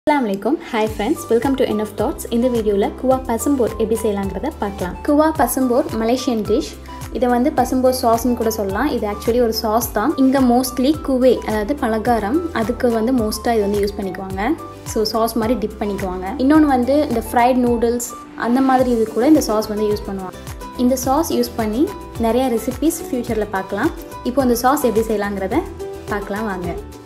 அஸ்லாம் வலைக்கும் hi friends welcome to என் ஆஃப் தாட்ஸ் இந்த வீடியோவில் குவா பசும்போர் எப்படி செய்யலாங்கிறத பார்க்கலாம் குவா பசும்போர் மலேசியன் டிஷ் இதை வந்து பசும்போர் சாஸ்னு கூட சொல்லலாம் இது ஆக்சுவலி ஒரு சாஸ் தான் இங்கே மோஸ்ட்லி குவே அதாவது பலகாரம் அதுக்கு வந்து மோஸ்ட்டாக இது வந்து யூஸ் பண்ணிக்குவாங்க ஸோ சாஸ் மாதிரி டிப் பண்ணிக்குவாங்க இன்னொன்று வந்து இந்த ஃப்ரைட் நூடுல்ஸ் அந்த மாதிரி இது கூட இந்த சாஸ் வந்து யூஸ் பண்ணுவாங்க இந்த சாஸ் யூஸ் பண்ணி நிறைய ரெசிபிஸ் ஃப்யூச்சரில் பார்க்கலாம் இப்போ இந்த சாஸ் எப்படி செய்யலாங்கிறத பார்க்கலாம் வாங்க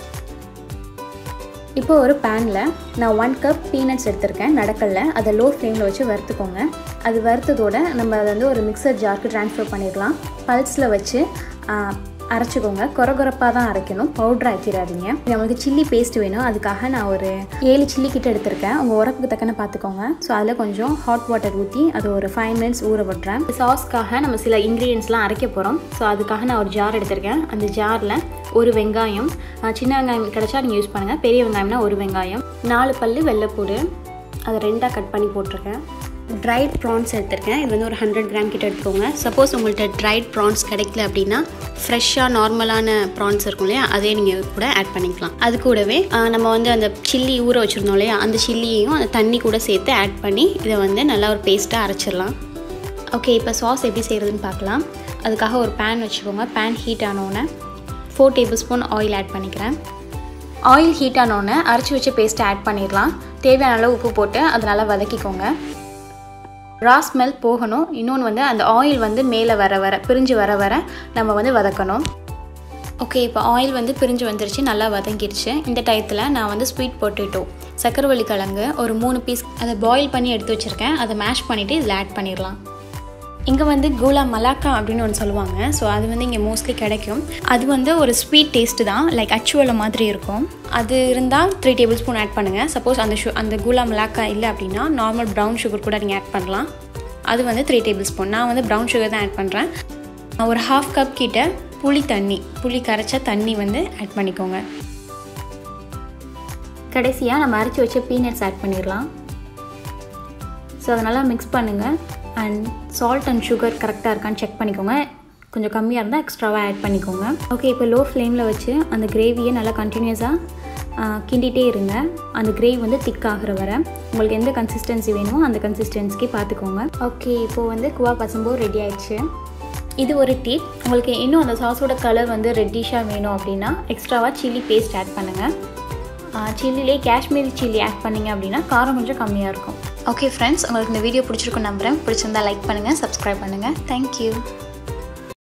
இப்போ ஒரு பேனில் நான் ஒன் கப் பீனட்ஸ் எடுத்திருக்கேன் நடக்கல்ல அதை லோ ஃப்ளேமில் வச்சு வறுத்துக்கோங்க அது வறுத்ததோட நம்ம அதை வந்து ஒரு மிக்சர் ஜாருக்கு ட்ரான்ஸ்ஃபர் பண்ணிடலாம் பல்ஸில் வச்சு அரைச்சிக்கோங்க கொரகொரப்பாக தான் அரைக்கணும் பவுட்ரு ஆக்கிடாதீங்க நம்மளுக்கு சில்லி பேஸ்ட் வேணும் அதுக்காக நான் ஒரு ஏழு சில்லி கிட்ட எடுத்திருக்கேன் உங்கள் உரப்புக்கு தக்கன பார்த்துக்கோங்க ஸோ அதில் கொஞ்சம் ஹாட் வாட்டர் ஊற்றி அது ஒரு ஃபைவ் மினிட்ஸ் ஊற விட்றேன் சாஸ்க்காக நம்ம சில இன்க்ரீடியன்ஸ்லாம் அரைக்க போகிறோம் ஸோ அதுக்காக நான் ஒரு ஜார் எடுத்திருக்கேன் அந்த ஜாரில் ஒரு வெங்காயம் சின்ன வெங்காயம் கிடச்சா நீங்கள் யூஸ் பண்ணுங்கள் பெரிய வெங்காயம்னா ஒரு வெங்காயம் நாலு பல் வெள்ளைப்பூடு அதை ரெண்டாக கட் பண்ணி போட்டிருக்கேன் ட்ரைட் ப்ரான்ஸ் எடுத்திருக்கேன் இது வந்து ஒரு ஹண்ட்ரட் கிராம் கிட்ட எடுத்துக்கோங்க சப்போஸ் உங்கள்கிட்ட ட்ரைட் ப்ரான்ஸ் கிடைக்கல அப்படின்னா ஃப்ரெஷ்ஷாக நார்மலான ப்ரான்ஸ் இருக்கும் இல்லையா அதே நீங்கள் கூட ஆட் பண்ணிக்கலாம் அது கூடவே நம்ம வந்து அந்த சில்லி ஊற வச்சுருந்தோம் இல்லையா அந்த சில்லியையும் அந்த தண்ணி கூட சேர்த்து ஆட் பண்ணி இதை வந்து நல்லா ஒரு பேஸ்ட்டாக அரைச்சிடலாம் ஓகே இப்போ சாஸ் எப்படி செய்கிறதுன்னு பார்க்கலாம் அதுக்காக ஒரு பேன் வச்சுக்கோங்க பேன் ஹீட் ஆனோடனே four tablespoon oil add பண்ணிக்கிறேன் ஆயில் ஹீட் ஆனோடனே அரைச்சி வச்ச பேஸ்ட்டை ஆட் பண்ணிடலாம் தேவையான அளவு உப்பு போட்டு அதை நல்லா வதக்கிக்கோங்க ரா ஸ்மெல் போகணும் இன்னொன்று வந்து அந்த ஆயில் வந்து மேலே வர வர பிரிஞ்சு வர வர நம்ம வந்து வதக்கணும் ஓகே இப்போ ஆயில் வந்து பிரிஞ்சு வந்துருச்சு நல்லா வதங்கிடுச்சு இந்த டயத்தில் நான் வந்து ஸ்வீட் பொட்டேட்டோ சக்கரவள்ளி கிழங்கு ஒரு மூணு பீஸ் அதை பாயில் பண்ணி எடுத்து வச்சுருக்கேன் அதை மேஷ் பண்ணிவிட்டு இதில் ஆட் பண்ணிடலாம் இங்கே வந்து கூலா மலாக்கா அப்படின்னு ஒன்று சொல்லுவாங்க ஸோ அது வந்து இங்கே மோஸ்ட்லி கிடைக்கும் அது வந்து ஒரு ஸ்வீட் டேஸ்ட்டு தான் லைக் அச்சுவலை மாதிரி இருக்கும் அது இருந்தால் த்ரீ டேபிள் ஸ்பூன் ஆட் பண்ணுங்கள் சப்போஸ் அந்த ஷு அந்த கூலா மலாக்கா இல்லை அப்படின்னா நார்மல் ப்ரௌன் சுகர் கூட நீங்கள் ஆட் பண்ணலாம் அது வந்து த்ரீ டேபிள் ஸ்பூன் நான் வந்து ப்ரௌன் சுகர் தான் ஆட் பண்ணுறேன் ஒரு ஹாஃப் கப் கிட்ட புளி தண்ணி புளி கரைச்ச தண்ணி வந்து ஆட் பண்ணிக்கோங்க கடைசியாக நம்ம அரைச்சி வச்ச பீனட்ஸ் ஆட் பண்ணிடலாம் ஸோ அதனால் மிக்ஸ் பண்ணுங்கள் அண்ட் சால்ட் அண்ட் சுகர் கரெக்டாக இருக்கான்னு செக் பண்ணிக்கோங்க கொஞ்சம் கம்மியாக இருந்தால் எக்ஸ்ட்ராவாக ஆட் பண்ணிக்கோங்க ஓகே இப்போ லோ ஃப்ளேமில் வச்சு அந்த கிரேவியை நல்லா கண்டினியூஸாக கிண்டிகிட்டே இருங்க அந்த கிரேவி வந்து திக் ஆகிற வர உங்களுக்கு எந்த கன்சிஸ்டன்சி வேணுமோ அந்த கன்சிஸ்டன்சிக்கு பார்த்துக்கோங்க ஓகே இப்போது வந்து குவா பசம்போ ரெடி ஆயிடுச்சு இது ஒரு டிப் உங்களுக்கு இன்னும் அந்த சாஸோட கலர் வந்து ரெட்டிஷாக வேணும் அப்படின்னா எக்ஸ்ட்ராவாக சில்லி பேஸ்ட் ஆட் பண்ணுங்கள் சில்லிலே காஷ்மீரி சில்லி ஆட் பண்ணிங்க அப்படின்னா காரம் கொஞ்சம் கம்மியாக இருக்கும் ஓகே ஃப்ரெண்ட்ஸ் உங்களுக்கு இந்த வீடியோ பிடிச்சிருக்கும் நம்புகிறேன் பிடிச்சிருந்தா லைக் பண்ணுங்கள் சப்ஸ்கிரைப் பண்ணுங்கள் தேங்க்யூ